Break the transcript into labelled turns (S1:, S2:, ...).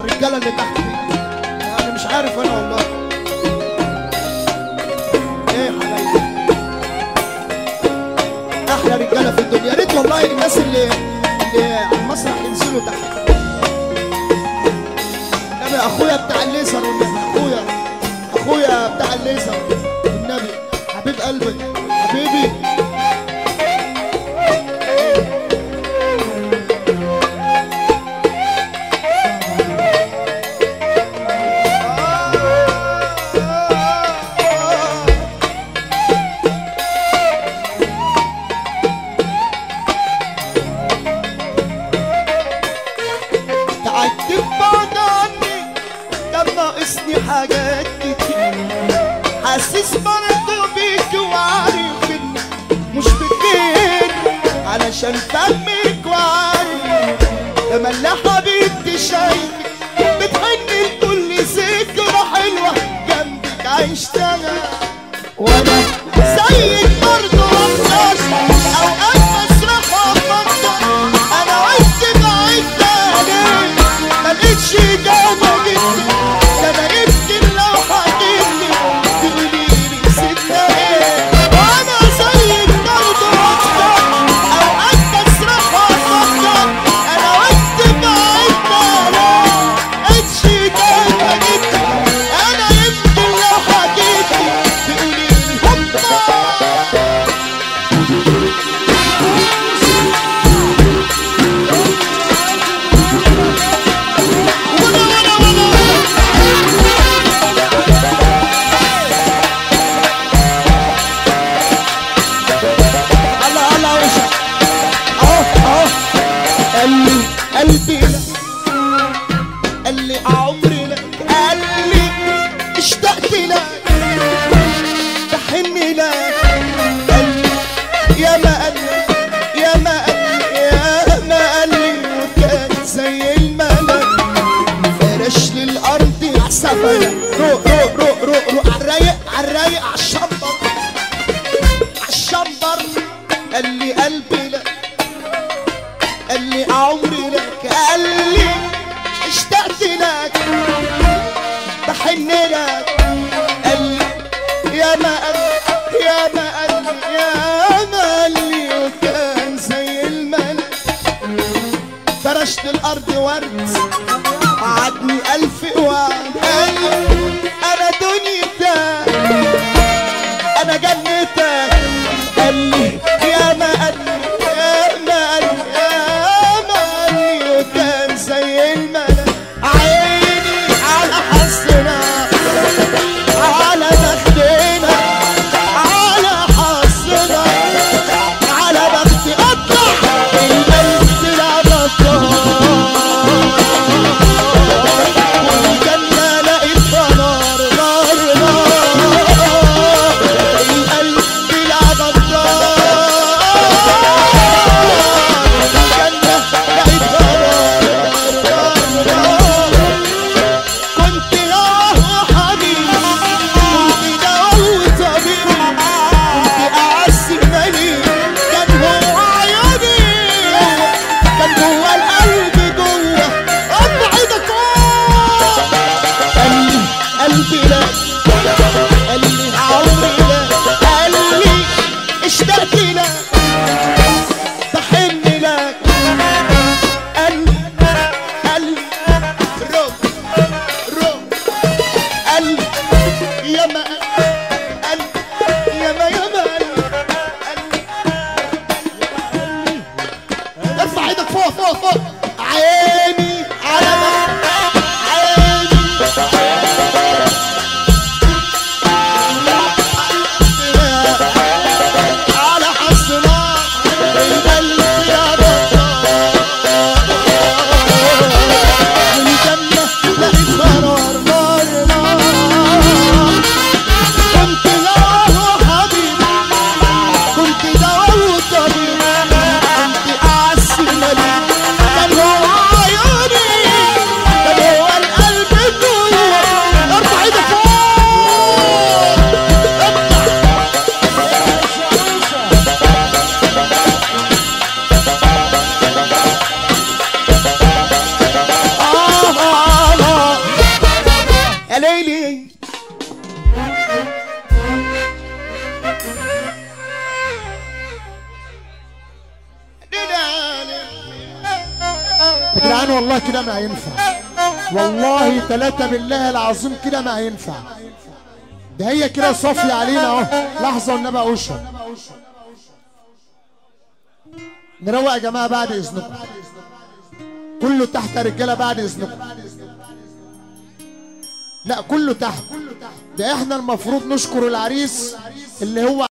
S1: الرجاله اللي تحت دي يعني مش عارف انا والله ايه يا حبايبي احلى رجاله في الدنيا يا ريت والله الناس اللي اللي على المسرح ينزلوا تحت النبي اخويا بتاع الليزر والنبي اخويا اخويا بتاع الليزر النبي حبيب قلبي حبيبي تعدي بعد عني كان ناقصني حاجات كتير حاسس برضه بيك وعارف انك مش بخير علشان فهمك وعارف لما اللي حبيبتي شايفك بتحن لكل ذكرى حلوة جنبك عشتها وانا زيك برضه وحش اوقات بسرح وافكر انا وانت بعيد عليك ما لقيتش اجابه جدي ده انا يمكن لو حكيتلي تقولي لي سيبنا ايه وانا زيك برضه وحش اوقات بسرح وافكر انا وانت بعيد عليك ما لقيتش اجابه جدي انا يمكن لو حكيتلي تقولي لي هوبا الله الله وش اهو اهو قال لي قلبي لك قال لي عمري لك قال لي اشتقت لك بحن لك قال لي يا ما قال لي يا ما قال لي يا ما قال لي وكان زي الملك فرش لي الارض عسفلة روق روق روق روق روق عالرايق عالرايق عالشمبر عالشمبر قال لي قلبي لك قال لي عمري لك قال لي اشتقت لك بحن لك قال لي يا ما قال لي يا ما قال لي يا ما قال لي وكان زي الملك فرشت الارض ورد قعدني الف وعد قال لي يا جدعان والله كده ما هينفع والله ثلاثة بالله العظيم كده ما هينفع ده هي كده صافية علينا اهو لحظة والنبي اشرب نروق يا جماعة بعد اذنكم كله تحت يا رجالة بعد اذنكم لا كله تحت ده احنا المفروض نشكر العريس اللي هو